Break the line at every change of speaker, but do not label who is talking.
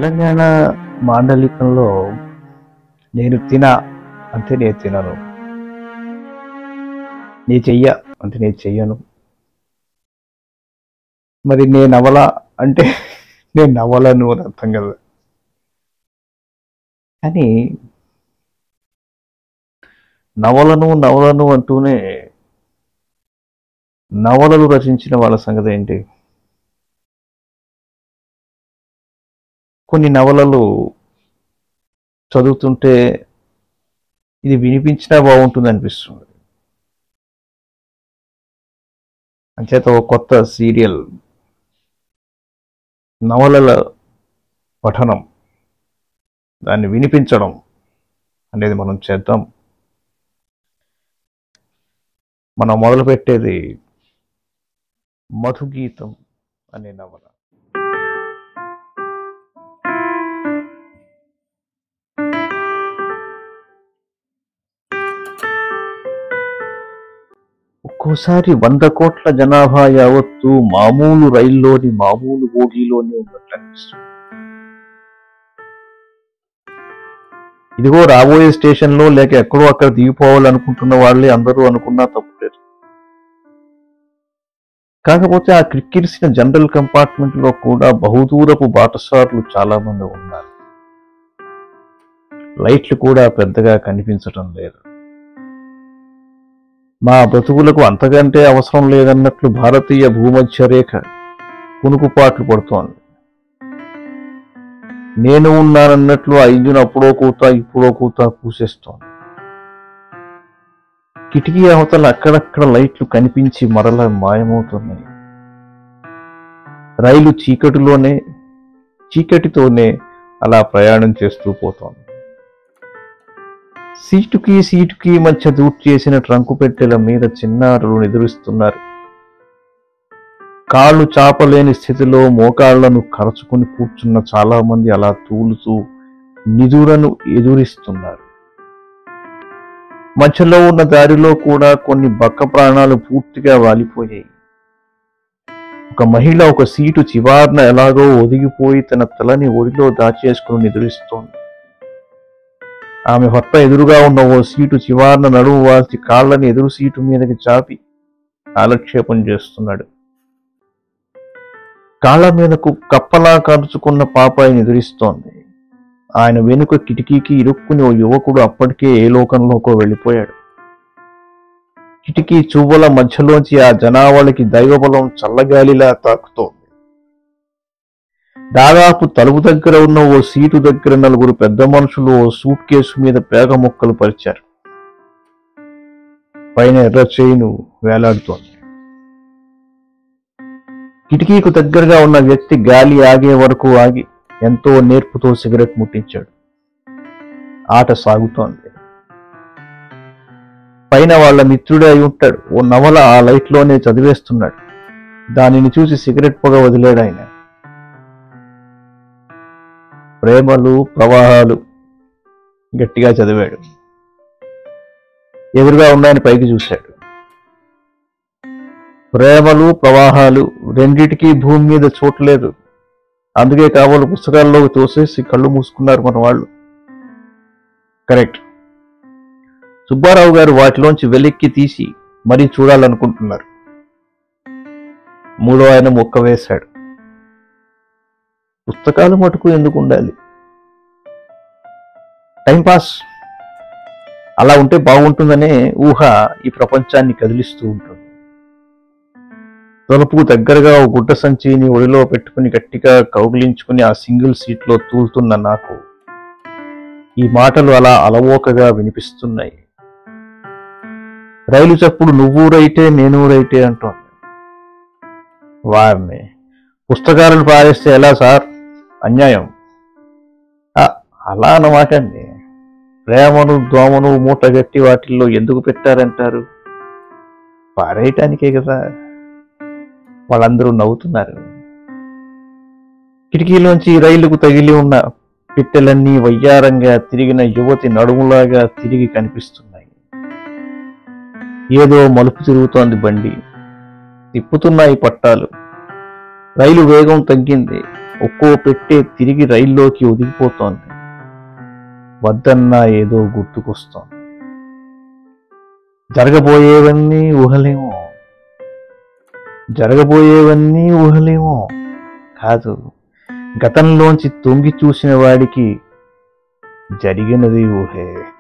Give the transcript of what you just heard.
తెలంగాణ మాండలికంలో నేను తిన అంటే నేను తినను నీ చెయ్య అంటే నేను చెయ్యను మరి నేను నవల అంటే నేను నవలను అని అర్థం కదా కానీ నవలను నవలను అంటూనే నవలలు రచించిన వాళ్ళ సంగతి ఏంటి కొన్ని నవలలు చదువుతుంటే ఇది వినిపించినా బాగుంటుంది అనిపిస్తుంది అంచేత ఒక కొత్త సీరియల్ నవలల పఠనం దాన్ని వినిపించడం అనేది మనం చేద్దాం మనం మొదలుపెట్టేది మధుగీతం అనే నవల ఒక్కోసారి వంద కోట్ల జనాభా యావత్తు మామూలు రైల్లోని మామూలు బోగీలోనే ఉన్నట్లు అనిపిస్తుంది ఇదిగో రాబోయే స్టేషన్లో లేక ఎక్కడో అక్కడ దిగిపోవాలనుకుంటున్న వాళ్ళే అందరూ అనుకున్నా తప్పులేదు కాకపోతే ఆ క్రిక్కిరిసిన జనరల్ కంపార్ట్మెంట్ లో కూడా బహుదూరపు బాటసార్లు చాలా మంది ఉన్నారు లైట్లు కూడా పెద్దగా కనిపించటం లేదు మా బ్రతుకులకు అంతకంటే అవసరం లేదన్నట్లు భారతీయ భూమధ్య రేఖ కునుకుపాట్లు పడుతోంది నేను ఉన్నానన్నట్లు ఆ ఇంజిన్ అప్పుడో కూత ఇప్పుడో కూత పూసేస్తోంది కిటికీ అవతల అక్కడక్కడ లైట్లు కనిపించి మరల మాయమవుతున్నాయి రైలు చీకటిలోనే చీకటితోనే అలా ప్రయాణం చేస్తూ పోతోంది సీటుకి సీటుకి మధ్య దూట్ చేసిన ట్రంకు పెట్టెల మీద చిన్నారులు నిద్రిస్తున్నారు కాళ్ళు చాపలేని స్థితిలో మోకాళ్లను కరచుకుని కూర్చున్న చాలా మంది అలా తూలుతూ నిదురను ఎదురిస్తున్నారు మధ్యలో ఉన్న దారిలో కూడా కొన్ని బక్క ప్రాణాలు పూర్తిగా వాలిపోయాయి ఒక మహిళ ఒక సీటు చివార్న ఎలాగో ఒదిగిపోయి తన తలని ఒడిలో దాచేసుకుని నిద్రిస్తోంది ఆమె భర్త ఎదురుగా ఉన్న ఓ సీటు చివార్న నడుము వాల్చి కాళ్ళని ఎదురు సీటు మీదకి చాపి కాలక్షేపం చేస్తున్నాడు కాళ్ళ మీదకు కప్పలా కరుచుకున్న పాపాయి నిద్రిస్తోంది ఆయన వెనుక కిటికీకి ఇరుక్కుని ఓ యువకుడు అప్పటికే ఏ లోకంలోకో వెళ్ళిపోయాడు కిటికీ చువ్వల మధ్యలోంచి ఆ జనావళికి దైవబలం చల్లగాలిలా తాకుతోంది దాదాపు తలుపు దగ్గర ఉన్న ఓ సీటు దగ్గర నలుగురు పెద్ద మనుషులు ఓ సూట్ కేసు మీద పేగ ముక్కలు పరిచారు పైన ఎర్ర చేయిను వేలాడుతోంది కిటికీకు దగ్గరగా ఉన్న వ్యక్తి గాలి ఆగే వరకు ఆగి ఎంతో నేర్పుతో సిగరెట్ ముట్టించాడు ఆట సాగుతోంది పైన వాళ్ళ మిత్రుడే అయి ఉంటాడు ఓ నవల ఆ లైట్లోనే చదివేస్తున్నాడు దానిని చూసి సిగరెట్ పొగ వదిలాడు ఆయన ప్రేమలు ప్రవాహాలు గట్టిగా చదివాడు ఎదురుగా ఉన్నాయని పైకి చూశాడు ప్రేమలు ప్రవాహాలు రెండిటికి భూమి మీద చోట్లేదు అందుకే కాబోలు పుస్తకాల్లోకి తోసేసి కళ్ళు మూసుకున్నారు మన వాళ్ళు కరెక్ట్ సుబ్బారావు గారు వాటిలోంచి వెలిక్కి తీసి మరీ చూడాలనుకుంటున్నారు మూడో ఆయన మొక్క వేశాడు పుస్తకాలు మటుకు ఎందుకు ఉండాలి టైంపాస్ అలా ఉంటే బాగుంటుందనే ఊహ ఈ ప్రపంచాన్ని కదిలిస్తూ ఉంటుంది తలుపుకు దగ్గరగా ఓ గుడ్డ సంచిని ఒడిలో పెట్టుకుని గట్టిగా కౌగిలించుకుని ఆ సింగిల్ సీట్లో తూలుతున్న నాకు ఈ మాటలు అలా అలవోకగా వినిపిస్తున్నాయి రైలు చప్పుడు నువ్వు రైటే నేను రైటే అంటోంది వారిని పుస్తకాలను పారేస్తే ఎలా సార్ అన్యాయం ఆ, అలా అన్నమాటండి ప్రేమను దోమను మూటగట్టి వాటిల్లో ఎందుకు పెట్టారంటారు పారేయటానికే కదా వాళ్ళందరూ నవ్వుతున్నారు కిటికీలోంచి రైలుకు తగిలి ఉన్న పిట్టెలన్నీ వయ్యారంగా తిరిగిన యువతి నడుములాగా తిరిగి కనిపిస్తున్నాయి ఏదో మలుపు తిరుగుతోంది బండి తిప్పుతున్నాయి పట్టాలు రైలు వేగం తగ్గింది ఒక్కో పెట్టే తిరిగి రైల్లోకి ఒదిగిపోతోంది వద్దన్నా ఏదో గుర్తుకొస్తోంది జరగబోయేవన్నీ ఊహలేమో జరగబోయేవన్నీ ఊహలేమో కాదు గతంలోంచి తొంగి చూసిన వాడికి జరిగినది ఊహే